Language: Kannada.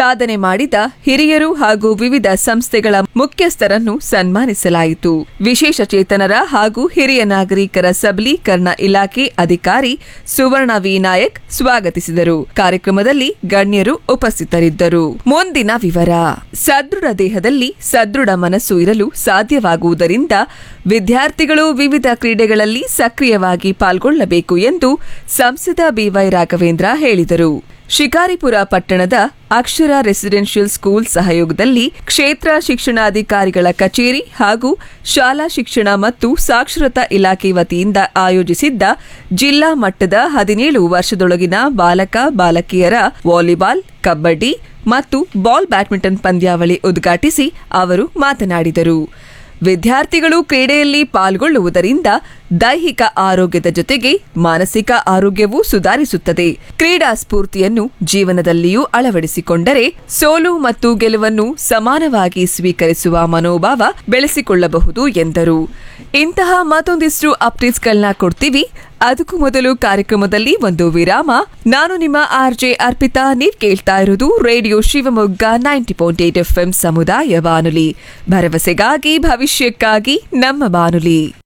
ಸಾಧನೆ ಮಾಡಿದ ಹಿರಿಯರು ಹಾಗೂ ವಿವಿಧ ಸಂಸ್ಥೆಗಳ ಮುಖ್ಯಸ್ಥರನ್ನು ಸನ್ಮಾನಿಸಲಾಯಿತು ವಿಶೇಷ ಚೇತನರ ಹಾಗೂ ಹಿರಿಯ ನಾಗರಿಕರ ಸಬಲೀಕರಣ ಇಲಾಖೆ ಅಧಿಕಾರಿ ಸುವರ್ಣ ವಿ ನಾಯಕ್ ಸ್ವಾಗತಿಸಿದರು ಕಾರ್ಯಕ್ರಮದಲ್ಲಿ ಗಣ್ಯರು ಉಪಸ್ಥಿತರಿದ್ದರು ಮುಂದಿನ ವಿವರ ಸದೃಢ ದೇಹದಲ್ಲಿ ಸದೃಢ ಮನಸ್ಸು ಇರಲು ಸಾಧ್ಯವಾಗುವುದರಿಂದ ವಿದ್ಯಾರ್ಥಿಗಳು ವಿವಿಧ ಕ್ರೀಡೆಗಳಲ್ಲಿ ಸಕ್ರಿಯವಾಗಿ ಪಾಲ್ಗೊಳ್ಳಬೇಕು ಎಂದು ಸಂಸದ ಬಿವೈ ರಾಘವೇಂದ್ರ ಹೇಳಿದರು ಶಿಕಾರಿಪುರ ಪಟ್ಟಣದ ಅಕ್ಷರ ರೆಸಿಡೆನ್ಷಿಯಲ್ ಸ್ಕೂಲ್ ಸಹಯೋಗದಲ್ಲಿ ಕ್ಷೇತ್ರ ಶಿಕ್ಷಣಾಧಿಕಾರಿಗಳ ಕಚೇರಿ ಹಾಗೂ ಶಾಲಾ ಶಿಕ್ಷಣ ಮತ್ತು ಸಾಕ್ಷರತಾ ಇಲಾಖೆ ವತಿಯಿಂದ ಆಯೋಜಿಸಿದ್ದ ಜಿಲ್ಲಾ ಮಟ್ಟದ ಹದಿನೇಳು ವರ್ಷದೊಳಗಿನ ಬಾಲಕ ಬಾಲಕಿಯರ ವಾಲಿಬಾಲ್ ಕಬಡ್ಡಿ ಮತ್ತು ಬಾಲ್ ಬ್ಯಾಡ್ಮಿಂಟನ್ ಪಂದ್ಯಾವಳಿ ಉದ್ಘಾಟಿಸಿ ಅವರು ಮಾತನಾಡಿದರು ವಿದ್ಯಾರ್ಥಿಗಳು ಕ್ರೀಡೆಯಲ್ಲಿ ಪಾಲ್ಗೊಳ್ಳುವುದರಿಂದ ದೈಹಿಕ ಆರೋಗ್ಯದ ಜೊತೆಗೆ ಮಾನಸಿಕ ಆರೋಗ್ಯವೂ ಸುಧಾರಿಸುತ್ತದೆ ಕ್ರೀಡಾ ಸ್ಫೂರ್ತಿಯನ್ನು ಜೀವನದಲ್ಲಿಯೂ ಅಳವಡಿಸಿಕೊಂಡರೆ ಸೋಲು ಮತ್ತು ಗೆಲುವನ್ನು ಸಮಾನವಾಗಿ ಸ್ವೀಕರಿಸುವ ಮನೋಭಾವ ಬೆಳೆಸಿಕೊಳ್ಳಬಹುದು ಎಂದರು ಇಂತಹ ಮತ್ತೊಂದಿಷ್ಟು ಅಪ್ಡೇಟ್ಸ್ಗಳನ್ನ ಕೊಡ್ತೀವಿ ಅದಕ್ಕೂ ಮೊದಲು ಕಾರ್ಯಕ್ರಮದಲ್ಲಿ ಒಂದು ವಿರಾಮ ನಾನು ನಿಮ್ಮ ಆರ್ಜೆ ಅರ್ಪಿತಾ ನೀವ್ ಕೇಳ್ತಾ ಇರೋದು radio Shivamogga ninety point eight F ಸಮುದಾಯ ಬಾನುಲಿ ಭರವಸೆಗಾಗಿ ಭವಿಷ್ಯಕ್ಕಾಗಿ ನಮ್ಮ ಬಾನುಲಿ